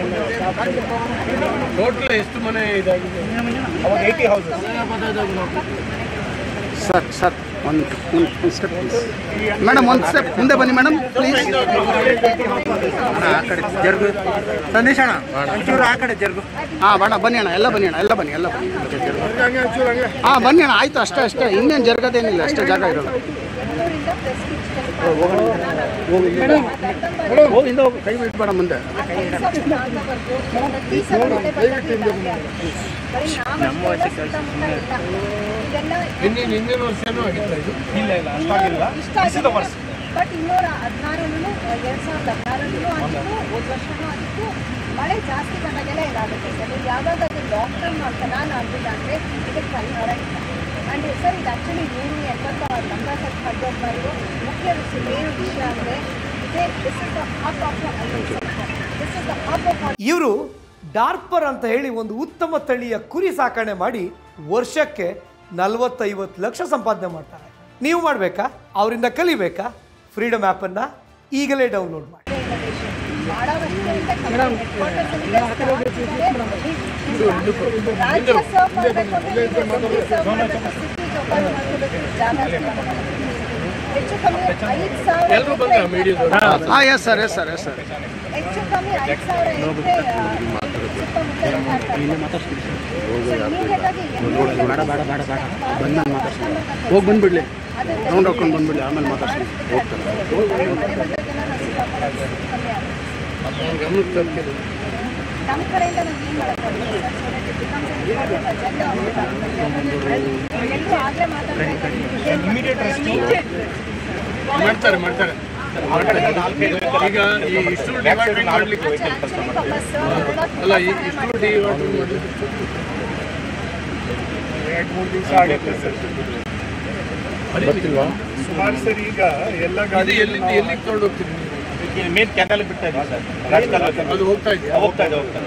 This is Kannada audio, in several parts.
ಟೋಟಲ್ ಎಷ್ಟು ಮನೆ ಇದಾಗಿದೆ ಅವಾಗ ಏಯ್ಟಿ ಹೌಸಸ್ ಸರ್ ಸರ್ ಒಂದು ಒಂದು ಸ್ಟೆಪ್ ಮೇಡಮ್ ಒಂದು ಸ್ಟೆಪ್ ಮುಂದೆ ಬನ್ನಿ ಮೇಡಮ್ ಪ್ಲೀಸ್ ಆ ಕಡೆ ಜರುಗು ಸಂದೇಶ್ ಅಣ್ಣ ಒಂಚೂರು ಆ ಕಡೆ ಜರುಗು ಹಾಂ ಬೇಡ ಬನ್ನಿ ಅಣ್ಣ ಎಲ್ಲ ಬನ್ನಿ ಅಣ್ಣ ಎಲ್ಲ ಬನ್ನಿ ಎಲ್ಲ ಬನ್ನಿ ಹಂಗೆ ಒಂಚೂರು ಹಂಗೆ ಹಾಂ ಬನ್ನಿ ಅಣ್ಣ ಆಯ್ತು ಅಷ್ಟೇ ಅಷ್ಟೇ ಇನ್ನೇನು ಜರುಗೋದೇನಿಲ್ಲ ಅಷ್ಟೇ ಜಾಗ ಇರೋಲ್ಲ ಹೋಗಿಂದ ಹೋಗಿ ಕೈ ಬಿಟ್ಬೇಡ ಮುಂದೆ ಇನ್ನೇನು ಹಿಂದಿನ ವರ್ಷನೂ ಆಗಿತ್ತ ಇದು ಇಲ್ಲ ಇಲ್ಲ ಅಷ್ಟಾಗಿಲ್ಲ This is the worst. But ಇನ್ನೂರ ಹದಿನಾರಲ್ಲೂ ಎರಡ್ ಸಾವಿರದ ಹದಿನಾರಲ್ಲೂ ಆಗಿತ್ತು ಹೋದ ವರ್ಷನೂ ಆಗಿತ್ತು ಮಳೆ ಜಾಸ್ತಿ ಬಂದಾಗೆಲ್ಲ ಇದಾಗುತ್ತೆ ಸರ್ ನೀವು ಯಾವ್ದಾದ್ರು ಲಾಂಗ್ ಟರ್ಮ್ ಅಂತ ನಾನು ಅಂದಿಲ್ಲ ಅಂದರೆ ಇದಕ್ಕೆ ಪರಿಹಾರ ಇಲ್ಲ ಆ್ಯಂಡ್ ಸರ್ ಇದು ಆ್ಯಕ್ಚುಲಿ ನೂರು ಎಂಬತ್ತು ನಂಬರ್ ಸೆಟ್ ಕಟ್ಟೋಗ್ಬಾರ್ದು ಮುಖ್ಯ ವಿಷಯ ಏನು ವಿಷಯ ಅಂದರೆ ಇದೇ this is the half of this is the half of ಇವರು ಡಾರ್ಪರ್ ಅಂತ ಹೇಳಿ ಒಂದು ಉತ್ತಮ ತಳಿಯ ಕುರಿ ಸಾಕಣೆ ಮಾಡಿ ವರ್ಷಕ್ಕೆ ನಲವತ್ತೈವತ್ತು ಲಕ್ಷ ಸಂಪಾದನೆ ಮಾಡ್ತಾರೆ ನೀವು ಮಾಡಬೇಕಾ ಅವರಿಂದ ಕಲಿಬೇಕಾ ಫ್ರೀಡಮ್ ಆ್ಯಪನ್ನು ಈಗಲೇ ಡೌನ್ಲೋಡ್ ಮಾಡಿ ರಾಜ್ಯ ಸರ್ವ್ ಮಾಡಬೇಕು ಅಂದ್ರೆ ಇದು ಸಿಟಿ ಸರ್ವ್ ಮಾಡಬೇಕು, ಸಿಟಿ ಜೋಪಾನ ಮಾಡ್ಕೋಬೇಕು, ಜಾಗ ಜೋಪಾನ ಮಾಡ್ಕೋಬೇಕು. ಹೆಚ್ಚು ಕಮ್ಮಿ ಐದು ಸಾವಿರ ಎಲ್ಲರೂ ಬಂದ್ರ ಮೀಡಿಯಾದವರು ಹಾಂ yes sir yes sir yes sir ಹೆಚ್ಚು ಕಮ್ಮಿ ಐದು ಸಾವಿರ ಎಕರೆ ಸುತ್ತಮುತ್ತ ಮಾಡ್ತಾರೆ. So immediate ಆಗಿ ಎಂಟ್ನೂರು ಬೇಡ ಬೇಡ ಬೇಡ ಬೇಡ ಬಂದು ನಾನು ಮಾತಾಡ್ತೀನಿ ಹೋಗಿ ಬಂದುಬಿಡ್ಲಿ ರೌಂಡ್ ಹಾಕೊಂಡು ಬಂದ್ಬಿಡ್ಲಿ ಆಮೇಲೆ ಮಾತಾಡ್ತೀನಿ ಹೋಗ್ತಾರೆ ಮಳೆ ಬಂದದ್ದನ್ನ ನಾವು ಸಿಕ್ಕಾಪಟ್ಟೆ ಕಮ್ಮಿ ಆಗುತ್ತೆ. ಗಮನಕ್ಕೆ ತರ್ತೀನಿ ನಮ್ಮ ಕಡೆಯಿಂದ ನಾವು ಏನು ಮಾಡೋಕ್ಕಾಗಲ್ಲ sir. So that it becomes an important agenda of the government. ಎಲ್ಲರೂ ಆಗ್ಲೇ ಮಾತಾಡ್ತಾ ಇದ್ದಾರೆ. Immediate rescue. ಮಾಡ್ತಾರೆ ಮಾಡ್ತಾರೆ ಈಗ ಈ ಇಷ್ಟು ಡಿವೈಡ್ ಮಾಡ್ಲಿಕ್ಕೆ Actually, ಪಾಪ sir ಎಲ್ಲ ಅಲ್ಲ ಈ ತುಂಬಾ ಇಷ್ಟು ಸಹಾಯ ಡಿವೈಡ್ ಮಾಡ್ತಾರೆ. ಮಾಡ್ಲಿಕ್ಕೆ ಎರಡು ಮೂರು ದಿವಸ ಆಗುತ್ತೆ ಸರ್ ಗೊತ್ತಿಲ್ವಾ ಸುಮಾರು ಸರಿ ಈಗ ಎಲ್ಲ ಅದು ಗಾಡಿ ಎಲ್ಲಿಂದ ಎಲ್ಲಿಗೆ ತಗೊಂಡು ಹೋಗ್ತೀರಿ ನೀವು? ಮೇನ್ ಕ್ಯಾನಲ್ ಬಿಡ್ತಾ ಇದ್ದೀವಿ ಸರ್ ರಾಜಕಾಲ ಅದು ಹೋಗ್ತಾ ಇದೆಯಾ ಹೋಗ್ತಾ ಇದೆ ಹೋಗ್ತಾ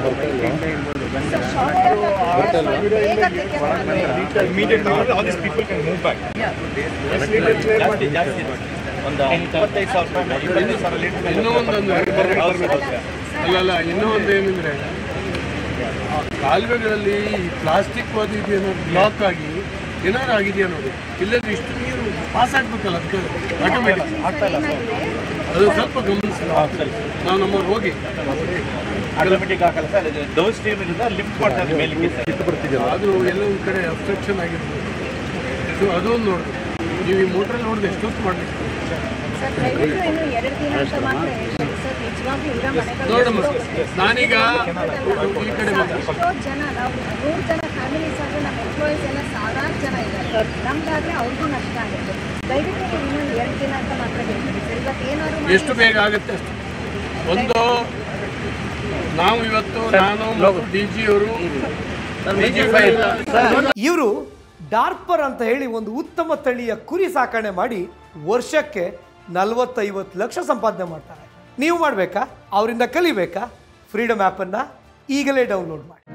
ಇದೆ immediate all this people can move back ಜಾಸ್ತಿ ಜಾಸ್ತಿ ಒಂದು ಇಪ್ಪತ್ತೈದು ಸಾವಿರ ರೂಪಾಯಿ ಇಪ್ಪತ್ತೈದು ಸಾವಿರ ಲೀಟರ್ ಇನ್ನೂ ಒಂದೊಂದು ಅಲ್ಲ ಅಲ್ಲ ಇನ್ನೂ ಒಂದು ಏನಂದ್ರೆ ಆ ಕಾಲುವೆಗಳಲ್ಲಿ ಈ ಪ್ಲಾಸ್ಟಿಕ್ ಅದು ಇದು ಏನೋ ಬ್ಲಾಕ್ ಆಗಿ ಏನಾದ್ರು ಆಗಿದೆಯಾ ನೋಡಿ ಇಲ್ಲದ್ರೆ ಇಷ್ಟು ನೀರು ಪಾಸ್ ಆಗ್ಬೇಕಲ್ಲ ಅದಕ್ಕೆ ಆಟೋಮೆಟಿಕ್ ಅದು ಸ್ವಲ್ಪ ಗಮನಿಸಿ ನಾವು ನಮ್ಮವ್ರು ಹೋಗಿ ಆಟೋಮೆಟಿಕ್ ಹಾಕಲ್ಲ ಸರ್ ಡೌನ್ ಸ್ಟ್ರೀಮ್ ಇರೋದ ಲಿಫ್ಟ್ ಮಾಡ್ತಾರೆ ಮೇಲಿಗೆ ಸರ್ ಅದು ಎಲ್ಲ ಒಂದು ಕಡೆ ಅಬ್ಸ್ಟ್ರಕ್ಷನ್ ಆಗಿರ್ಬೋದು ಸೊ ಅದೊಂದು ನೋಡ್ಬೇಕು ನೀವು ಈ ಮೋಟ್ರಲ್ಲಿ ನೋಡಿದ್ರೆ ಎಷ್ಟೊತ್ತು ಮಾಡಲಿಕ್ಕೆ ಸರ್, ದಯವಿಟ್ಟು ಇನ್ನು ಎರಡು ದಿನ ಅಂತ ಮಾತ್ರ ಹೇಳ್ತಾರೆ ಸರ್ ನಿಜವಾಗ್ಲೂ ಇವರ ಮನೆಗಳು ನೋಡಮ್ಮ ನಾನೀಗ ಈ ಕಡೆ ಬಂದೆ ಎಷ್ಟೋ ಜನ ನಾವು ನೂರು ಜನ ಫ್ಯಾಮಿಲೀಸ್ ಆದರೆ ನಮ್ಮ ಎಂಪ್ಲಾಯೀಸ್ ಎಲ್ಲ ಸಾವಿರಾರು ಜನ ಇದ್ದಾರೆ ನಮ್ದಾದ್ರೆ ಅವ್ರಿಗೂ ನಷ್ಟ ಆಗುತ್ತೆ ದಯವಿಟ್ಟು ನೀವು ಇನ್ನೊಂದು ಎರಡು ದಿನ ಅಂತ ಮಾತ್ರ ಹೇಳ್ತೀವಿ ಸರ್ ಇವತ್ತು ಏನಾದ್ರು ಮಾಡಿ- ಎಷ್ಟು ಬೇಗ ಆಗುತ್ತೆ ಅಷ್ಟು ಒಂದು ನಾವು ಇವತ್ತು ನಾನು ಡಿ ಜಿ ಅವರು ಡಿ ಜಿ ಫೈಲ್ ಇವರು ಡಾರ್ಪರ್ ಅಂತ ಹೇಳಿ ಒಂದು ಉತ್ತಮ ತಳಿಯ ಕುರಿ ಸಾಕಣೆ ಮಾಡಿ ವರ್ಷಕ್ಕೆ ನಲವತ್ತೈವತ್ತು ಲಕ್ಷ ಸಂಪಾದನೆ ಮಾಡ್ತಾರೆ ನೀವು ಮಾಡಬೇಕಾ ಅವರಿಂದ ಕಲಿಬೇಕಾ ಫ್ರೀಡಮ್ ಆ್ಯಪನ್ನು ಈಗಲೇ ಡೌನ್ಲೋಡ್ ಮಾಡಿ